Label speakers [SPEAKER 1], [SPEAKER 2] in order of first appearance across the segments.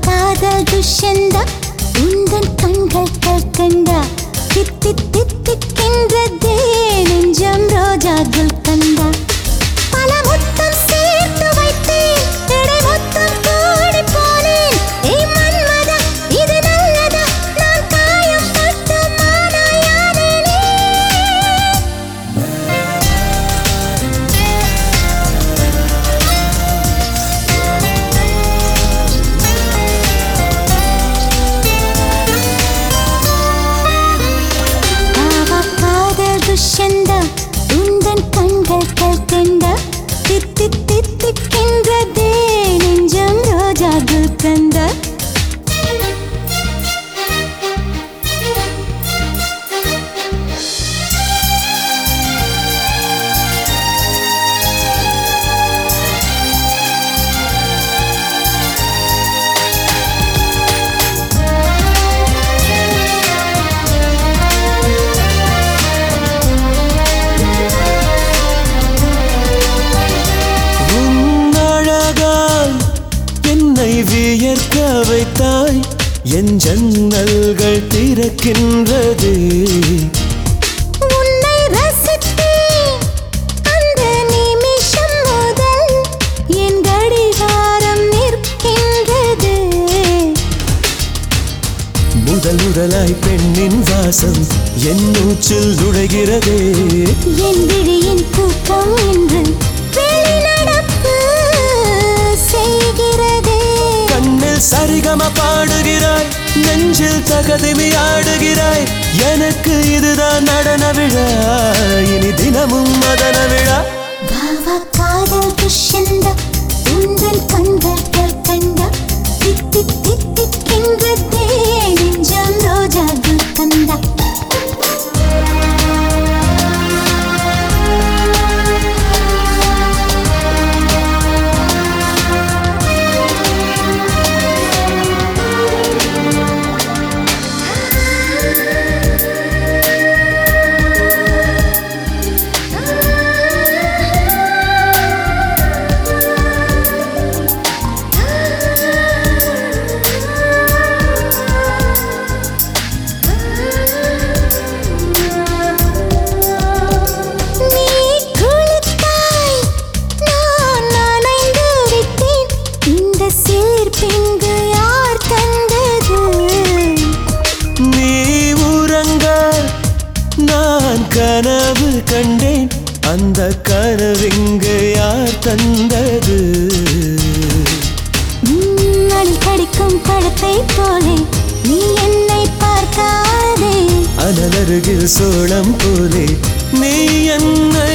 [SPEAKER 1] காதல் துஷ்யந்தா உந்தன் கண்கள் கற்கண்டா தித்தி தித்திக்கின்றதே நெஞ்சம் ரோஜா குல்கந்தா பல முத்தம் சேர்த்து வைத்தேன் எடை மொத்தம் கூடி போனேன் ஏய் மன்மதா இது நல்லதா நான் காயம் பட்ட மானாயானேனே பாவா காதல் துஷ்யந்தா உந்தன் கண்கள் கல்கண்டா தித்தி தித்திக்கின்றதே நெஞ்சம் ரோஜா குல்கந்தா
[SPEAKER 2] உன் அழகால் என்னை வியர்க்க வைத்தாய் என் ஜன்னல்கள் திறக்கின்றது
[SPEAKER 1] உன்னை ரசித்தேன் அந்த நிமிஷம் முதல் என் கடிகாரம் நிற்கின்றது
[SPEAKER 2] முதல் முதலாய் பெண்ணின் வாசம் என் மூச்சில் நுழைகிறதே
[SPEAKER 1] என் விழியின் தூக்கம் என்று வெளிநடப்பு செய்கிறதே
[SPEAKER 2] கண்ணில் சரிகம பாடுகிறாய் நெஞ்சில் தகதிமி ஆடுகிறாய் எனக்கு இதுதான் நடன விழா இனி தினமும் மதன விழா
[SPEAKER 1] பாவா காதல் துஷ்யந்தா உங்கள் கண்கள் கல்கண்டா தித்தி தித்திக்கின்றதே நெஞ்சம் ரோஜா குல்கந்தா நீ குளித்தாய் நான் நனைந்து விட்டேன் இந்த சேர்ப்பிங்கு யார் தந்தது
[SPEAKER 2] நீ உறங்க நான் கனவு கண்டேன் அந்த கனவிங்கு யார் தந்தது
[SPEAKER 1] மணி கடிக்கும் பழத்தை போலே நீ என்னை பார்க்காதே
[SPEAKER 2] அனலருகில் சோளம் போலே நீ என்னை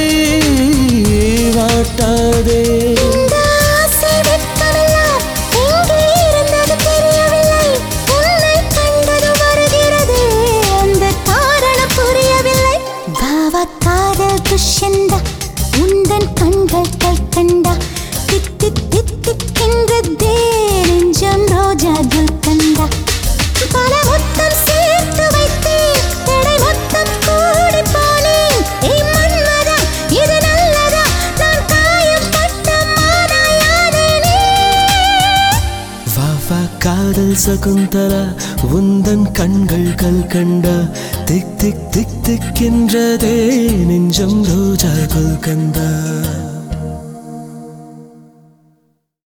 [SPEAKER 2] வாட்டாதே
[SPEAKER 1] இந்த ஆசை வெட்கமெல்லாம் எங்கே இருந்தது தெரியவில்லை உன்னை கண்டது வருகிறது அந்த காரணம் புரியவில்லை பாவா காதல் துஷ்யந்தா உந்தன் கண்கள் கல்கண்டா தித்தி தித்திக்கின்றதே நெஞ்சம் ரோஜா குல்கண்டா பல மொத்தம் சேர்த்து வைத்தேன் எடை மொத்தம் கூடி போனேன் ஏய் மன்மதா இது நல்லதா நான் காயப்பட்ட மானாயானேனே
[SPEAKER 2] வா வா காதல் சகுந்தலா உந்தன் கண்கள் கல்கண்டா திக் திக் திக் திக்கின்றதே நெஞ்சம் ரோஜா குல்கந்தா